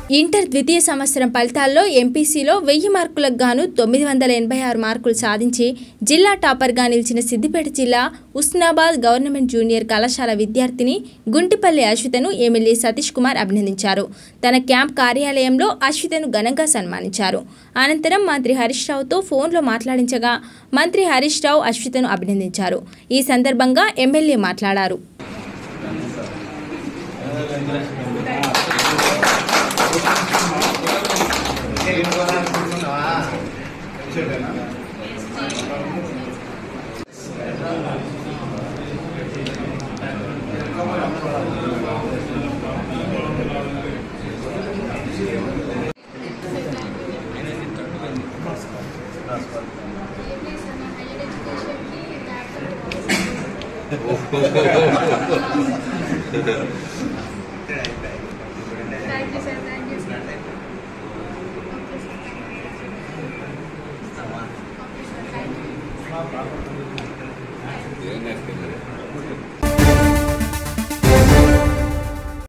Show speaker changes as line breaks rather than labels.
Inter ద్వితీయ సంవత్సరం ఫలితాల్లో ఎంపీసీలో వెయ్యి మార్కులకు గాను తొమ్మిది వందల ఎనభై ఆరు మార్కులు సాధించి జిల్లా టాపర్గా నిలిచిన సిద్దిపేట జిల్లా ఉస్నాబాద్ గవర్నమెంట్ జూనియర్ కళాశాల విద్యార్థిని గుంటిపల్లి అశ్వితను ఎమ్మెల్యే సతీష్ కుమార్ అభినందించారు తన క్యాంప్ కార్యాలయంలో అశ్వితను ఘనంగా సన్మానించారు అనంతరం మంత్రి హరీష్ రావుతో ఫోన్లో మాట్లాడించగా మంత్రి హరీష్ రావు అశ్వితను అభినందించారు ఈ సందర్భంగా ఎమ్మెల్యే మాట్లాడారు
Thank you, sir. Thank you, sir. Okay, sir. Okay, sir. Thank you.
ఏం నేర్చుకున్నారు